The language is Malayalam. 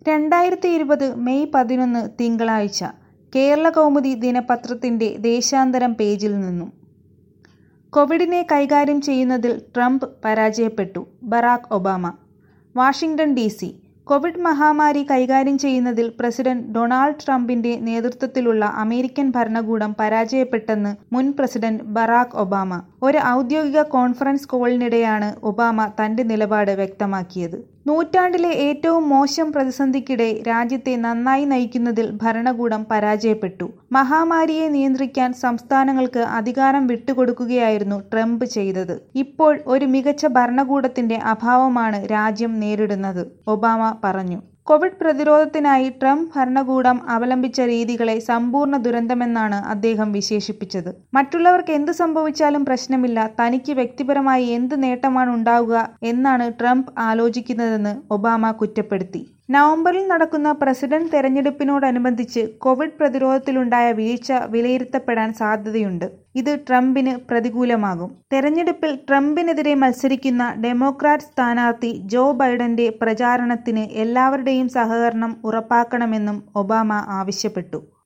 രണ്ടായിരത്തി ഇരുപത് മെയ് പതിനൊന്ന് തിങ്കളാഴ്ച കേരളകൗമുദി ദിനപത്രത്തിന്റെ ദേശാന്തരം പേജിൽ നിന്നും കോവിഡിനെ കൈകാര്യം ചെയ്യുന്നതിൽ ട്രംപ് പരാജയപ്പെട്ടു Barack Obama Washington D C Covid മഹാമാരി കൈകാര്യം ചെയ്യുന്നതിൽ പ്രസിഡന്റ് ഡൊണാൾഡ് ട്രംപിന്റെ നേതൃത്വത്തിലുള്ള അമേരിക്കൻ ഭരണകൂടം പരാജയപ്പെട്ടെന്ന് മുൻ പ്രസിഡന്റ് ബറാക്ക് ഒബാമ ഒരു ഔദ്യോഗിക കോൺഫറൻസ് കോളിനിടെയാണ് ഒബാമ തന്റെ നിലപാട് വ്യക്തമാക്കിയത് നൂറ്റാണ്ടിലെ ഏറ്റവും മോശം പ്രതിസന്ധിക്കിടെ രാജ്യത്തെ നന്നായി നയിക്കുന്നതിൽ ഭരണകൂടം പരാജയപ്പെട്ടു മഹാമാരിയെ നിയന്ത്രിക്കാൻ സംസ്ഥാനങ്ങൾക്ക് അധികാരം വിട്ടുകൊടുക്കുകയായിരുന്നു ട്രംപ് ചെയ്തത് ഇപ്പോൾ ഒരു മികച്ച ഭരണകൂടത്തിന്റെ അഭാവമാണ് രാജ്യം നേരിടുന്നത് ഒബാമ പറഞ്ഞു കോവിഡ് പ്രതിരോധത്തിനായി ട്രംപ് ഭരണകൂടം അവലംബിച്ച രീതികളെ സമ്പൂർണ്ണ ദുരന്തമെന്നാണ് അദ്ദേഹം വിശേഷിപ്പിച്ചത് മറ്റുള്ളവർക്ക് എന്ത് സംഭവിച്ചാലും പ്രശ്നമില്ല തനിക്ക് വ്യക്തിപരമായി എന്ത് നേട്ടമാണ് ഉണ്ടാവുക എന്നാണ് ട്രംപ് ആലോചിക്കുന്നതെന്ന് ഒബാമ കുറ്റപ്പെടുത്തി നവംബറിൽ നടക്കുന്ന പ്രസിഡന്റ് തെരഞ്ഞെടുപ്പിനോടനുബന്ധിച്ച് കോവിഡ് പ്രതിരോധത്തിലുണ്ടായ വീഴ്ച വിലയിരുത്തപ്പെടാൻ സാധ്യതയുണ്ട് ഇത് ട്രംപിന് പ്രതികൂലമാകും തെരഞ്ഞെടുപ്പിൽ ട്രംപിനെതിരെ മത്സരിക്കുന്ന ഡെമോക്രാറ്റ് സ്ഥാനാർത്ഥി ജോ ബൈഡന്റെ പ്രചാരണത്തിന് എല്ലാവരുടെയും സഹകരണം ഉറപ്പാക്കണമെന്നും ഒബാമ ആവശ്യപ്പെട്ടു